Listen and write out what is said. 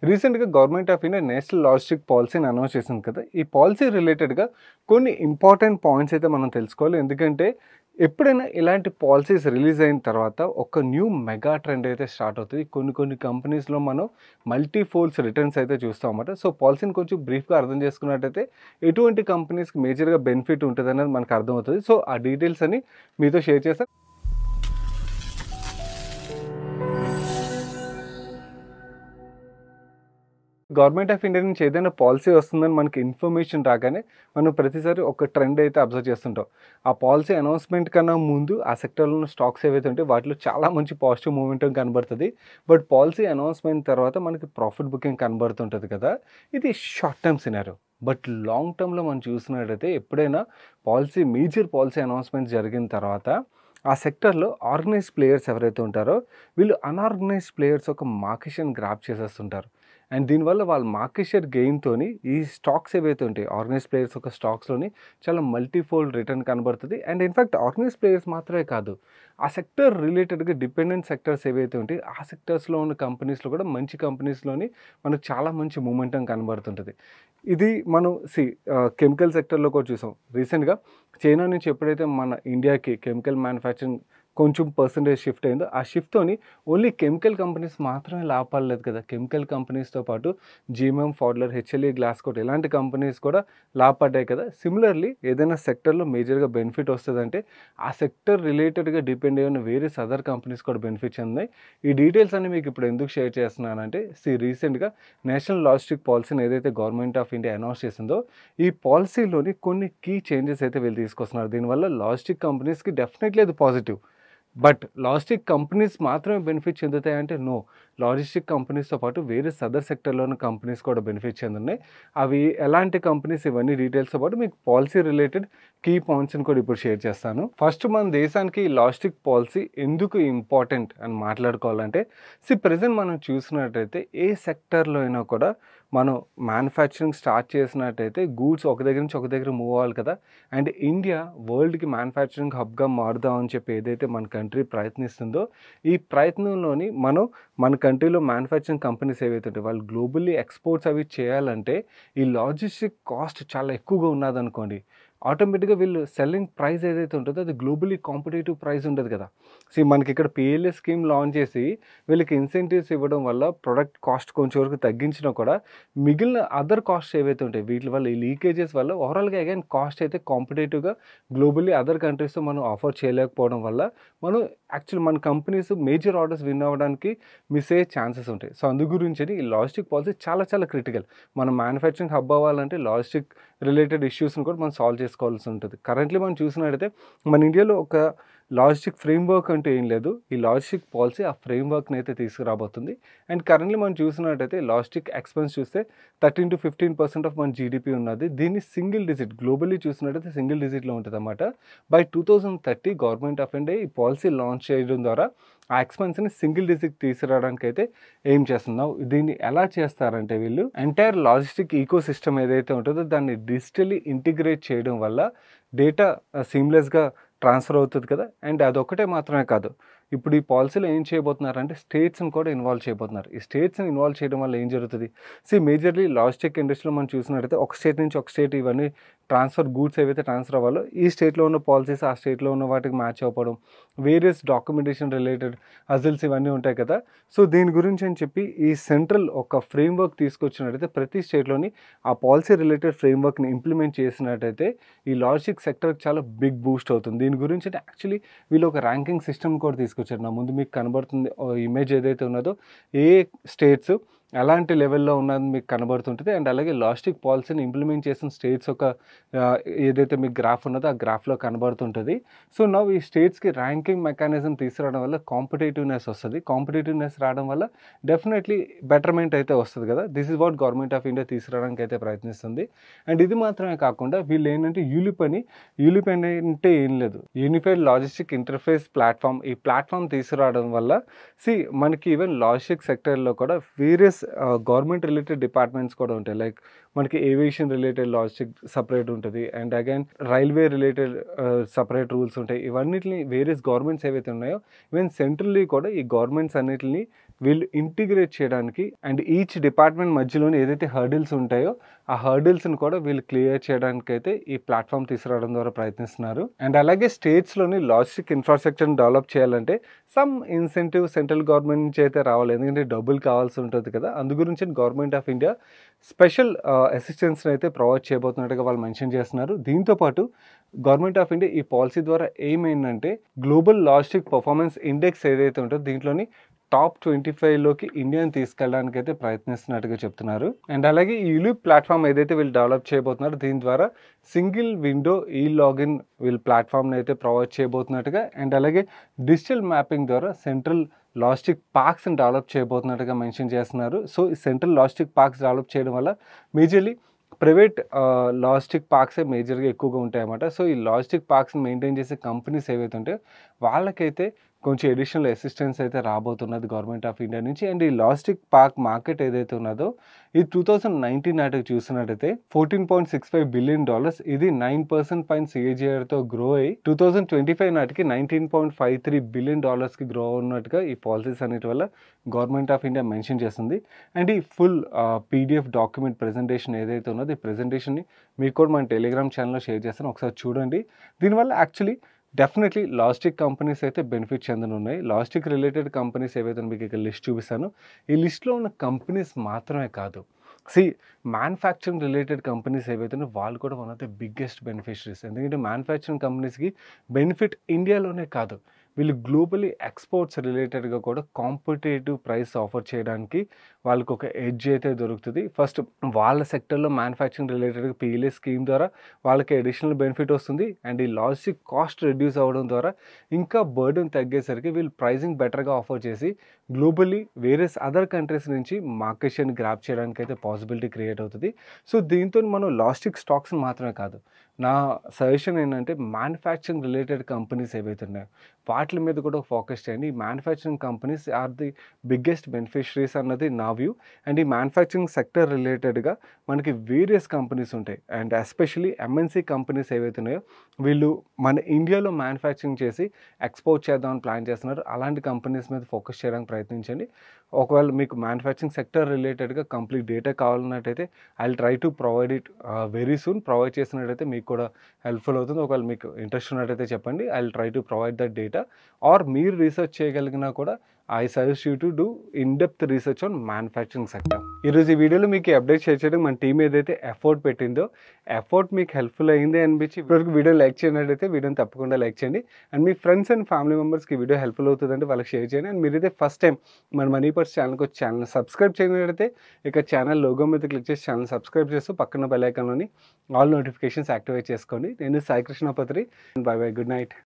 రీసెంట్గా government of India national logistic పాలసీని announce చేసింది కదా ఈ పాలసీ రిలేటెడ్గా కొన్ని ఇంపార్టెంట్ పాయింట్స్ అయితే మనం తెలుసుకోవాలి ఎందుకంటే ఎప్పుడైనా ఇలాంటి పాలసీస్ రిలీజ్ అయిన తర్వాత ఒక న్యూ మెగా ట్రెండ్ అయితే స్టార్ట్ అవుతుంది కొన్ని కొన్ని కంపెనీస్లో మనం మల్టీ ఫోల్స్ రిటర్న్స్ అయితే చూస్తాం అన్నమాట సో పాలసీని కొంచెం బ్రీఫ్గా అర్థం చేసుకున్నట్టయితే ఎటువంటి కంపెనీస్కి మేజర్గా బెనిఫిట్ ఉంటుంది అనేది మనకు అర్థమవుతుంది సో ఆ డీటెయిల్స్ అని మీతో షేర్ చేస్తాను గవర్నమెంట్ ఆఫ్ ఇండియా నుంచి ఏదైనా పాలసీ వస్తుందని మనకి ఇన్ఫర్మేషన్ రాగానే మనం ప్రతిసారి ఒక ట్రెండ్ అయితే అబ్జర్వ్ చేస్తుంటాం ఆ పాలసీ అనౌన్స్మెంట్ కన్నా ముందు ఆ సెక్టర్లో ఉన్న స్టాక్స్ ఏవైతే ఉంటే వాటిలో చాలా మంచి పాజిటివ్ మూమెంటం కనబడుతుంది బట్ పాలసీ అనౌన్స్మెంట్ తర్వాత మనకి ప్రాఫిట్ బుకింగ్ కనబడుతుంటుంది కదా ఇది short term scenario but long టర్మ్లో మనం చూసినట్టయితే ఎప్పుడైనా పాలసీ మేజర్ పాలసీ అనౌన్స్మెంట్ జరిగిన తర్వాత ఆ సెక్టర్లో ఆర్గనైజ్ ప్లేయర్స్ ఎవరైతే ఉంటారో వీళ్ళు అన్ఆర్గనైజ్ ప్లేయర్స్ ఒక మార్కెట్ షేర్ని గ్రాప్ చేసేస్తుంటారు అండ్ దీనివల్ల వాళ్ళ మార్కెట్ షేర్ గెయిన్తోని ఈ స్టాక్స్ ఏవైతే ఉంటాయి ఆర్గనైజ్ ప్లేయర్స్ ఒక స్టాక్స్లోని చాలా మల్టీఫోల్డ్ రిటర్న్ కనబడుతుంది అండ్ ఇన్ఫాక్ట్ ఆర్గనైజ్ ప్లేయర్స్ మాత్రమే కాదు ఆ సెక్టర్ రిలేటెడ్గా డిపెండెంట్ సెక్టర్స్ ఏవైతే ఉంటాయి ఆ సెక్టర్స్లో ఉన్న కంపెనీస్లో కూడా మంచి కంపెనీస్లోని మనకు చాలా మంచి మూమెంటం కనబడుతుంటుంది ఇది మనం సి కెమికల్ సెక్టర్లో కూడా చూసాం రీసెంట్గా చైనా నుంచి ఎప్పుడైతే మన ఇండియాకి కెమికల్ మ్యానుఫ్యాక్చరింగ్ కొంచెం పర్సంటేజ్ షిఫ్ట్ అయిందో ఆ షిఫ్ట్తోని ఓన్లీ కెమికల్ కంపెనీస్ మాత్రమే లాభపడలేదు కదా కెమికల్ కంపెనీస్తో పాటు GMM Pfaudler HLE glass coat ఇలాంటి కంపెనీస్ కూడా లాభపడ్డాయి కదా సిమిలర్లీ ఏదైనా సెక్టర్లో మేజర్గా బెనిఫిట్ వస్తుందంటే ఆ సెక్టర్ రిలేటెడ్గా డిపెండ్ అయిన వేరే అదర్ కంపెనీస్ కూడా బెనిఫిట్స్ ఉన్నాయి ఈ డీటెయిల్స్ అన్ని మీకు ఇప్పుడు ఎందుకు షేర్ చేస్తున్నానంటే సి రీసెంట్గా నేషనల్ లాజిస్టిక్ పాలసీని ఏదైతే గవర్నమెంట్ ఆఫ్ ఇండియా అనౌన్స్ చేసిందో ఈ పాలసీలోని కొన్ని కీ చేంజెస్ అయితే వీళ్ళు తీసుకొస్తున్నారు దీనివల్ల లాజిస్టిక్ కంపెనీస్కి డెఫినెట్లీ అది పాజిటివ్ బట్ లాజిస్టిక్ కంపెనీస్ మాత్రమే బెనిఫిట్ చెందుతాయంటే నో లాజిస్టిక్ కంపెనీస్తో పాటు వేరే సదర్ సెక్టర్లోని కంపెనీస్ కూడా బెనిఫిట్ చెందున్నాయి అవి ఎలాంటి కంపెనీస్ ఇవన్నీ డీటెయిల్స్తో పాటు మీకు పాలసీ రిలేటెడ్ కీ పాయింట్స్ని కూడా ఇప్పుడు షేర్ చేస్తాను ఫస్ట్ మన దేశానికి ఈ లాజిస్టిక్ పాలసీ ఎందుకు ఇంపార్టెంట్ అని మాట్లాడుకోవాలంటే సి ప్రజెంట్ మనం చూసినట్టయితే ఏ సెక్టర్లో అయినా కూడా మనం మ్యానుఫ్యాక్చరింగ్ స్టార్ట్ చేసినట్టయితే గూడ్స్ ఒక దగ్గర నుంచి ఒక దగ్గర మూవ్ అవ్వాలి కదా అండ్ ఇండియా వరల్డ్కి మ్యానుఫ్యాక్చరింగ్ హబ్గా మారుదామని చెప్పి ఏదైతే మన కంట్రీ ప్రయత్నిస్తుందో ఈ ప్రయత్నంలోని మనం మన కంట్రీలో మ్యానుఫ్యాక్చరింగ్ కంపెనీస్ ఏవైతే ఉంటాయి వాళ్ళు గ్లోబల్లీ ఎక్స్పోర్ట్స్ అవి చేయాలంటే ఈ లాజిస్టిక్ కాస్ట్ చాలా ఎక్కువగా ఉన్నదనుకోండి ఆటోమేటిక్గా వీళ్ళు సెల్లింగ్ ప్రైస్ ఏదైతే ఉంటుందో అది గ్లోబలీ కాంపిటేటివ్ ప్రైస్ ఉంటుంది కదా సో మనకి ఇక్కడ పిఎల్ఏ స్కీమ్ లాంచ్ చేసి వీళ్ళకి ఇన్సెంటివ్స్ ఇవ్వడం వల్ల ప్రొడక్ట్ కాస్ట్ కొంచెం వరకు తగ్గించినా కూడా మిగిలిన అదర్ కాస్ట్ ఏవైతే ఉంటాయి వీటి వల్ల ఈ లీకేజెస్ వల్ల ఓవరాల్గా అగైన్ కాస్ట్ అయితే కాంపిటేటివ్గా గ్లోబల్లీ అదర్ కంట్రీస్తో మనం ఆఫర్ చేయలేకపోవడం వల్ల మనం యాక్చువల్ మన కంపెనీస్ మేజర్ ఆర్డర్స్ విన్ అవ్వడానికి మిస్ అయ్యే ఛాన్సెస్ ఉంటాయి సో అందు గురించి ఈ లాజిస్టిక్ పాలసీ చాలా చాలా క్రిటికల్ మనం మ్యానుఫ్యాక్చరింగ్ హబ్ అవ్వాలంటే లాజిస్టిక్ రిలేటెడ్ ఇష్యూస్ని కూడా మనం సాల్వ్ చేసుకోవాల్సి ఉంటుంది కరెంట్లీ మనం చూసినట్టయితే మన ఇండియాలో ఒక లాజిస్టిక్ ఫ్రేమ్వర్క్ అంటే ఏం లేదు ఈ లాజిస్టిక్ పాలసీ ఆ ఫ్రేమ్వర్క్ని అయితే తీసుకురాబోతుంది అండ్ కరెంట్లీ మనం చూసినట్టయితే లాజిస్టిక్ ఎక్స్పెన్స్ చూస్తే thirteen to fifteen percent of మన జీడిపి ఉన్నది దీన్ని సింగిల్ డిజిట్ గ్లోబల్లీ చూసినట్టయితే సింగిల్ డిజిట్లో ఉంటుంది అనమాట by two thousand thirty government of India ఈ పాలసీ లాంచ్ చేయడం ద్వారా ఆ ఎక్స్పెన్స్ని సింగిల్ డిజిట్ తీసుకురావడానికి అయితే ఏం చేస్తున్నావు దీన్ని ఎలా చేస్తారంటే వీళ్ళు ఎంటైర్ లాజిస్టిక్ ఈకో సిస్టమ్ ఏదైతే ఉంటుందో దాన్ని డిజిటలీ ఇంటిగ్రేట్ చేయడం వల్ల డేటా సీమ్లెస్గా ట్రాన్స్ఫర్ అవుతుంది కదా అండ్ అదొక్కటే మాత్రమే కాదు ఇప్పుడు ఈ పాలసీలో ఏం చేయబోతున్నారంటే స్టేట్స్ని కూడా ఇన్వాల్వ్ చేయబోతున్నారు ఈ స్టేట్స్ని ఇన్వాల్వ్ చేయడం వల్ల ఏం జరుగుతుంది సి మేజర్లీ లాజిస్టిక్ ఇండస్ట్రీలో మనం చూసినట్టయితే ఒక స్టేట్ నుంచి ఒక స్టేట్ ఇవన్నీ ట్రాన్స్ఫర్ గూడ్స్ ఏవైతే ట్రాన్స్ఫర్ అవ్వాలో ఈ స్టేట్లో ఉన్న పాలసీస్ ఆ స్టేట్లో ఉన్న వాటికి మ్యాచ్ అవ్వడం వేరియస్ డాక్యుమెంటేషన్ రిలేటెడ్ అజిల్స్ ఇవన్నీ ఉంటాయి కదా సో దీని గురించి అని చెప్పి ఈ సెంట్రల్ ఒక ఫ్రేమ్వర్క్ తీసుకొచ్చినట్టయితే ప్రతి స్టేట్లోని ఆ పాలసీ రిలేటెడ్ ఫ్రేమ్వర్క్ని ఇంప్లిమెంట్ చేసినట్టయితే ఈ లాజిస్టిక్ సెక్టర్కి చాలా బిగ్ బూస్ట్ అవుతుంది దీని గురించి అంటే యాక్చువల్లీ వీళ్ళు ఒక ర్యాంకింగ్ సిస్టమ్ కూడా తీసుకొచ్చారు నా ముందు మీకు కనబడుతుంది ఇమేజ్ ఏదైతే ఉన్నదో ఏ స్టేట్స్ ఎలాంటి లెవెల్లో ఉన్నది మీకు కనబడుతుంటుంది అండ్ అలాగే లాజిస్టిక్ పాలసీని ఇంప్లిమెంట్ చేసిన స్టేట్స్ ఒక ఆ, ఏదైతే మీకు గ్రాఫ్ ఉన్నదో ఆ గ్రాఫ్లో కనబడుతుంటుంది సో నవ్ ఈ స్టేట్స్కి ర్యాంకింగ్ మెకానిజం తీసుకురావడం వల్ల కాంపిటేటివ్నెస్ వస్తుంది కాంపిటేటివ్నెస్ రావడం వల్ల డెఫినెట్లీ బెటర్మెంట్ అయితే వస్తుంది కదా this is what government of India తీసుకురావడానికి అయితే ప్రయత్నిస్తుంది అండ్ ఇది మాత్రమే కాకుండా వీళ్ళు ఏంటంటే యూలిప్ అని యూలిప్ అంటే ఏం లేదు యూనిఫైడ్ లాజిస్టిక్ ఇంటర్ఫేస్ ప్లాట్ఫామ్ ఈ ప్లాట్ఫామ్ తీసుకురావడం వల్ల సి మనకి ఈవెన్ లాజిస్టిక్ సెక్టర్లో కూడా వేరియస్ గవర్నమెంట్ రిలేటెడ్ డిపార్ట్మెంట్స్ కూడా ఉంటాయి లైక్ మనకి ఏవియేషన్ రిలేటెడ్ లాజిస్టిక్ సపరేట్ ఉంటుంది and again railway related separate rules ఉంటాయి ఇవన్నిటిని వేరియస్ గవర్నమెంట్స్ ఏవైతే ఉన్నాయో ఈవెన్ సెంట్రల్లీ కూడా ఈ గవర్నమెంట్స్ అన్నిటిని వీళ్ళు ఇంటిగ్రేట్ చేయడానికి అండ్ ఈచ్ డిపార్ట్మెంట్ మధ్యలోనే ఏదైతే హర్డిల్స్ ఉంటాయో ఆ హర్డిల్స్ని కూడా వీళ్ళు క్లియర్ చేయడానికి అయితే ఈ ప్లాట్ఫామ్ తీసుకురావడం ద్వారా ప్రయత్నిస్తున్నారు అండ్ అలాగే స్టేట్స్లోని లాజిస్టిక్ ఇన్ఫ్రాస్ట్రక్చర్ని డెవలప్ చేయాలంటే సమ్ ఇన్సెంటివ్ సెంట్రల్ గవర్నమెంట్ నుంచి అయితే రావాలి ఎందుకంటే డబ్బులు కావాల్సి ఉంటుంది కదా అందు గురించి గవర్నమెంట్ ఆఫ్ ఇండియా స్పెషల్ అసిస్టెన్స్ని అయితే ప్రొవైడ్ చేయబోతున్నట్టుగా వాళ్ళు మెన్షన్ చేస్తున్నారు దీంతోపాటు గవర్నమెంట్ ఆఫ్ ఇండియా ఈ పాలసీ ద్వారా ఏమైందంటే గ్లోబల్ లాజిస్టిక్ పర్ఫార్మెన్స్ ఇండెక్స్ ఏదైతే ఉంటుందో దీంట్లోని టాప్ ట్వంటీ ఫైవ్లోకి ఇండియాని తీసుకెళ్ళడానికి అయితే ప్రయత్నిస్తున్నట్టుగా చెప్తున్నారు అండ్ అలాగే ఈ యూలిప్ ప్లాట్ఫామ్ ఏదైతే వీళ్ళు డెవలప్ చేయబోతున్నారో దీని ద్వారా సింగిల్ విండో ఈ లాగిన్ వీళ్ళు ప్లాట్ఫామ్ని అయితే ప్రొవైడ్ చేయబోతున్నట్టుగా అండ్ అలాగే డిజిటల్ మ్యాపింగ్ ద్వారా సెంట్రల్ లాజిస్టిక్ పార్క్స్ని డెవలప్ చేయబోతున్నట్టుగా మెన్షన్ చేస్తున్నారు సో ఈ సెంట్రల్ లాజిస్టిక్ పార్క్స్ డెవలప్ చేయడం వల్ల మేజర్లీ ప్రైవేట్ లాజిస్టిక్ పార్క్సే మేజర్గా ఎక్కువగా ఉంటాయన్నమాట సో ఈ లాజిస్టిక్ పార్క్స్ని మెయింటైన్ చేసే కంపెనీస్ ఏవైతే ఉంటాయో వాళ్ళకైతే కొంచెం ఎడిషనల్ అసిస్టెన్స్ అయితే రాబోతున్నది గవర్నమెంట్ ఆఫ్ ఇండియా నుంచి అండ్ ఈ లాజిస్టిక్ పార్క్ మార్కెట్ ఏదైతే ఉన్నదో ఇది టూ థౌజండ్ నైన్టీన్ నాటికి చూసినట్టయితే fourteen point six five billion dollars ఇది నైన్ పర్సెంట్ పైన సిఏజిఆర్తో గ్రో అయ్యి టూ థౌజండ్ ట్వంటీ ఫైవ్ నాటికి nineteen point five three billion డాలర్స్కి గ్రో ఉన్నట్టుగా ఈ పాలసీస్ అన్నిటి వల్ల గవర్నమెంట్ ఆఫ్ ఇండియా మెన్షన్ చేస్తుంది అండ్ ఈ ఫుల్ పీడిఎఫ్ డాక్యుమెంట్ ప్రెజెంటేషన్ ఏదైతే ఉన్నదో ఈ ప్రెజెంటేషన్ని మీకు కూడా మన టెలిగ్రామ్ ఛానల్లో షేర్ చేస్తాను ఒకసారి చూడండి దీనివల్ల యాక్చువల్లీ డెఫినెట్లీ లాజిస్టిక్ కంపెనీస్ అయితే బెనిఫిట్ చెందనున్నాయి లాజిస్టిక్ రిలేటెడ్ కంపెనీస్ ఏవైతే మీకు ఇక్కడ లిస్ట్ చూపిస్తాను ఈ లిస్ట్లో ఉన్న కంపెనీస్ మాత్రమే కాదు సి మ్యానుఫ్యాక్చరింగ్ రిలేటెడ్ కంపెనీస్ ఏవైతే ఉన్నాయో వాళ్ళు కూడా one of the biggest beneficiaries ఎందుకంటే మ్యానుఫ్యాక్చరింగ్ కంపెనీస్కి బెనిఫిట్ ఇండియాలోనే కాదు వీళ్ళు గ్లోబలీ ఎక్స్పోర్ట్స్ రిలేటెడ్గా కూడా కాంపిటేటివ్ ప్రైస్ ఆఫర్ చేయడానికి వాళ్ళకి ఒక ఎడ్జ్ అయితే దొరుకుతుంది ఫస్ట్ వాళ్ళ సెక్టర్లో మ్యానుఫ్యాక్చరింగ్ రిలేటెడ్గా పీఎల్ఏ స్కీమ్ ద్వారా వాళ్ళకి అడిషనల్ బెనిఫిట్ వస్తుంది అండ్ ఈ లాజిస్టిక్ కాస్ట్ రెడ్యూస్ అవ్వడం ద్వారా ఇంకా బర్డెన్ తగ్గేసరికి వీళ్ళు ప్రైజింగ్ బెటర్గా ఆఫర్ చేసి గ్లోబలీ వేరియస్ అదర్ కంట్రీస్ నుంచి మార్కెట్ షేర్ని గ్రాప్ చేయడానికి అయితే పాసిబిలిటీ క్రియేట్ అవుతుంది సో దీంతో మనం లాజిస్టిక్ స్టాక్స్ మాత్రమే కాదు నా సజెషన్ ఏంటంటే మ్యానుఫ్యాక్చరింగ్ రిలేటెడ్ కంపెనీస్ ఏవైతే ఉన్నాయో వాటి మీద కూడా ఫోకస్ చేయండి ఈ manufacturing companies are the biggest beneficiaries అన్నది నా వ్యూ అండ్ ఈ మ్యానుఫ్యాక్చరింగ్ సెక్టర్ రిలేటెడ్గా మనకి వేరియస్ కంపెనీస్ ఉంటాయి అండ్ ఎస్పెషలీ ఎంఎన్సీ కంపెనీస్ ఏవైతే ఉన్నాయో వీళ్ళు మన ఇండియాలో మ్యానుఫ్యాక్చరింగ్ చేసి ఎక్స్పోర్ట్ చేద్దామని ప్లాన్ చేస్తున్నారు అలాంటి కంపెనీస్ మీద ఫోకస్ చేయడానికి ప్రయత్నించండి ఒకవేళ మీకు మ్యానుఫ్యాక్చరింగ్ సెక్టర్ రిలేటెడ్గా కంప్లీట్ డేటా కావాలన్నట్టయితే I try to provide it very soon provide చేసినట్టయితే మీకు కూడా హెల్ప్ఫుల్ అవుతుంది ఒకవేళ మీకు ఇంట్రెస్ట్ ఉన్నట్టయితే చెప్పండి I try to provide that data or మీరు రీసెర్చ్ చేయగలిగినా కూడా I suggest you to do in depth research on manufacturing sector ఈరోజు ఈ వీడియోలో మీకు అప్డేట్ షేర్ చేయడం మన టీం ఏదైతే ఎఫర్ట్ పెట్టిందో ఎఫర్ట్ మీకు హెల్ప్ఫుల్ అయింది అనిపించి ఇప్పటివరకు వీడియో లైక్ చేయనట్టయితే వీడియోని తప్పకుండా లైక్ చేయండి అండ్ మీ ఫ్రెండ్స్ అండ్ ఫ్యామిలీ మెంబర్స్కి వీడియో హెల్ప్ఫుల్ అవుతుందంటే వాళ్ళకి షేర్ చేయండి అండ్ మీరైతే ఫస్ట్ టైం మన మనీ పర్స్ ఛానల్కి వచ్చి ఛానల్ సబ్స్క్రైబ్ చేయనట్టయితే ఇక ఛానల్ లోగో మీద క్లిక్ చేసి ఛానల్ సబ్స్క్రైబ్ చేస్తూ పక్కన బెల్ ఐకాన్లోని ఆల్ నోటిఫికేషన్స్ యాక్టివేట్ చేసుకోండి నేను Sai Krishnapatri bye bye good night